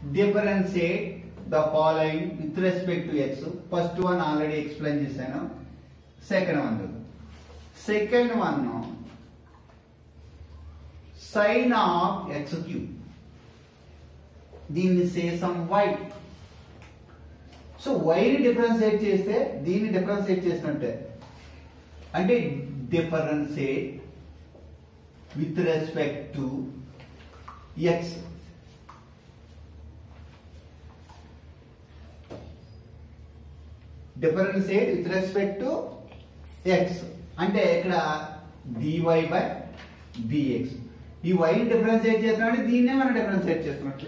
differentiate the following with respect to x first one already explain చేశాను second one second one sine of x cube దీన్ని సేసం Y so వైని differentiate చేస్తే దీన్ని differentiate చేసినట్టే అంటే differentiate with respect to x differentiate with respect to x అంటే ఇక్కడ డివై బై డిఎక్స్ ఈ వైని డిఫరెన్షియేట్ చేస్తున్నాడు దీన్నే మనం డిఫరెన్షియేట్ చేస్తున్నట్లు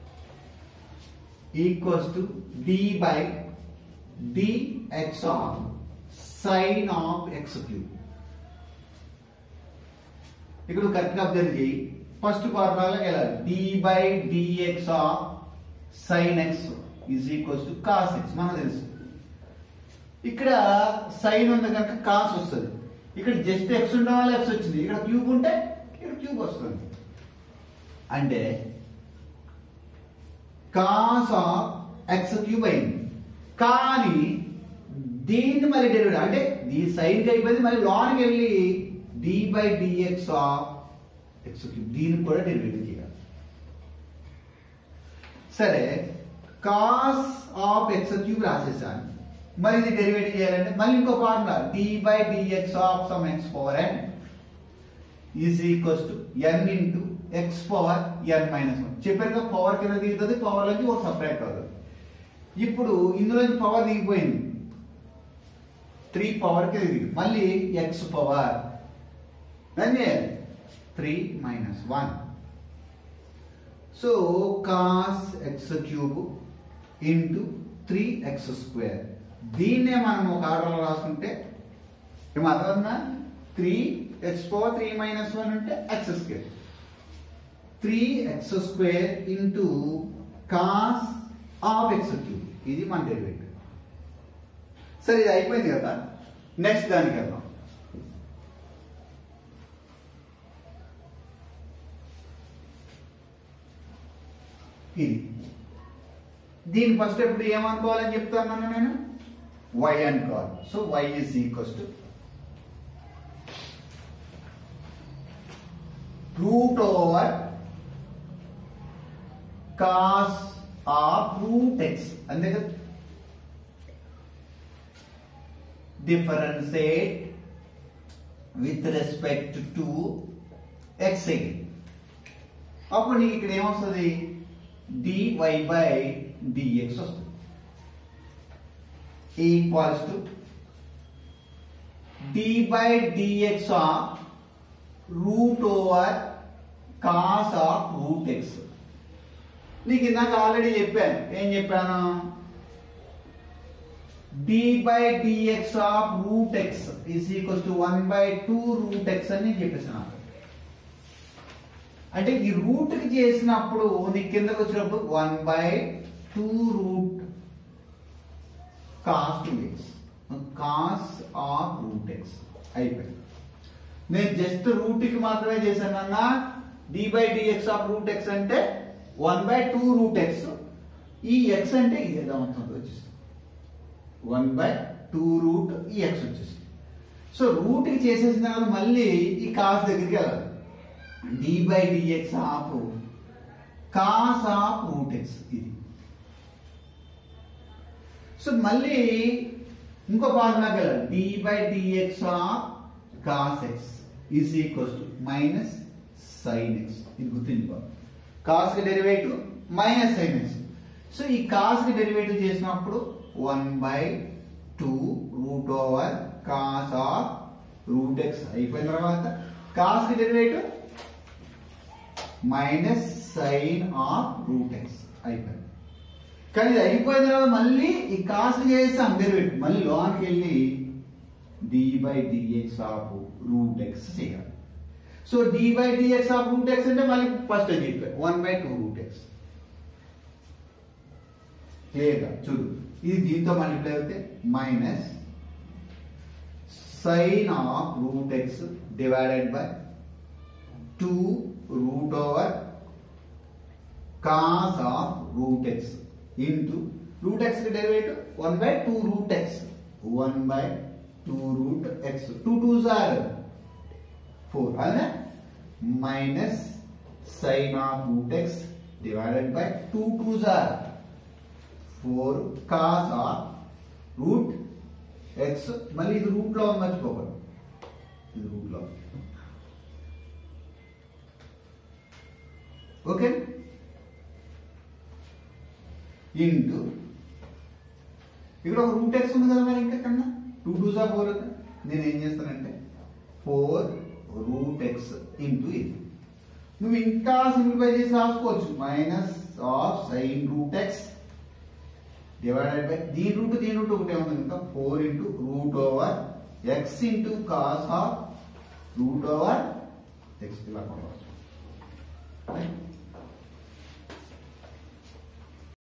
equals to d by dx of sine of x cube ఇక్కడ కరెక్ట్ గా అబ్జర్వ్ చేయి ఫస్ట్ ఫార్ములాకి వెళ్ళాలి d by dx of sine x is equals to cos x మనకు తెలుసు ఇక్కడ సైన్ ఉంది కనుక కాస్ వస్తుంది ఇక్కడ జస్ట్ ఎక్స్ ఉండడం వల్ల ఎక్స్ వచ్చింది ఇక్కడ క్యూబ్ ఉంటే ఇక్కడ క్యూబ్ వస్తుంది అంటే కాస్ ఆఫ్ ఎక్స్ క్యూబ్ అయింది కానీ దీన్ని మళ్ళీ డెరివేటివ్ అంటే ఈ సైన్ కి అయిపోయింది మళ్ళీ లోనికి వెళ్ళి d by dx of x cube దీన్ని కూడా డెరివేటివ్ చేయాలి సరే కాస్ ఆఫ్ ఎక్స్ క్యూబ్ రాసేసాను మరి ఇది డెరివేటివ్ చేయాలంటే మళ్ళీ ఇంకో formula d by dx of some x power n is equals to n into x power n minus one చెప్పారు పవర్ కింద దిగుతుంది పవర్ లోకి ఒక సపరేట్ అవుతుంది ఇప్పుడు ఇందులోంచి పవర్ దిగిపోయింది త్రీ పవర్ కి దిగి మళ్ళీ ఎక్స్ పవర్ దాన్ని three minus one so cos x cube into three x square దీన్నే మనం ఒక ఆర్డర్లో రాసుకుంటే ఏమో అర్థమవుతుందా three x power three minus one అంటే x square three x square into cos of x cube ఇది మన డెరివేటివ్ సరే ఇది అయిపోయింది కదా నెక్స్ట్ దానికి వెళ్దాం ఇది దీని ఫస్ట్ ఎప్పుడు ఏమనుకోవాలని చెప్తున్నాను నేను వై అనుకోవాలి so Y is equals to root over cos of root x అంతే కదా differentiate with respect to x again అప్పుడు నీకు ఇక్కడ ఏమొస్తుంది dy బై dx వస్తుంది equals to dy by dx of root over cos of root x నీకు ఇందాక already చెప్పాను ఏం చెప్పాను d by dx of root x is equals to 1 by 2 root x అని చెప్పేసాను అంటే ఈ రూట్ కి చేసినప్పుడు నీ కిందకి వచ్చినప్పుడు one by two root cos two x cos of root x అయిపోయింది నేను జస్ట్ రూట్ కి మాత్రమే చేశాను అన్న d by dx of root x అంటే one by two root x ఈ ఎక్స్ అంటే ఇది ఎలా ఉంటుంది వచ్చేసి వన్ బై టూ రూట్ ఈ ఎక్స్ వచ్చేసింది సో రూట్ కి చేసేసిన తర్వాత మళ్ళీ ఈ కాస్ దగ్గరికి వెళ్ళాలి d by dx of cos of root x ఇది సో మళ్ళీ ఇంకో ఫార్ములాకి వెళ్ళాలి d by dx of cos x is equals to minus sine x ఇది గుర్తుంచుకోవాలి కాస్ కి derivative minus sine x so ఈ కాస్ కి డెరివేటివ్ చేసినప్పుడు one by two root over cos of root x అయిపోయిన తర్వాత కాస్ కి derivative minus sine of root x అయిపోయింది కానీ ఇది అయిపోయిన తర్వాత మళ్ళీ ఈ కాస్ చేస్తాం డెరివేటివ్ మళ్ళీ లోన్కి వెళ్ళి d by dx of root x చేయాలి so d by dx of root x అంటే మళ్ళీ ఫస్ట్ చెప్పారు one by two root x క్లియర్గా చూడు ఇది దీంతో మల్టిప్లై అయితే minus sine of root x divided by two root over cos of root x into root x కి derivative one by two root x one by two root x two two సార్ four అదే minus sine of root x divided by two two సార్ four cos of root x మళ్ళీ ఇది route లో ఉంది మర్చిపోకూడదు ఇది రూట్ లో ఓకే ఇంటూ ఇక్కడ ఒక రూట్ ఎక్స్ ఉంది కదా మరి ఇంకా కన్నా టూ టూ జా ఫోర్ నేను ఏం చేస్తానంటే ఫోర్ రూట్ ఎక్స్ ఇంటూ ఇది నువ్వు ఇంకా సింప్లిఫై చేసి రాసుకోవచ్చు minus of sine root x divided by దీని రూట్ దీని రూట్ ఒకటే ఉంది కనుక four into root over x into cos of root over x ఇలా కొనవచ్చు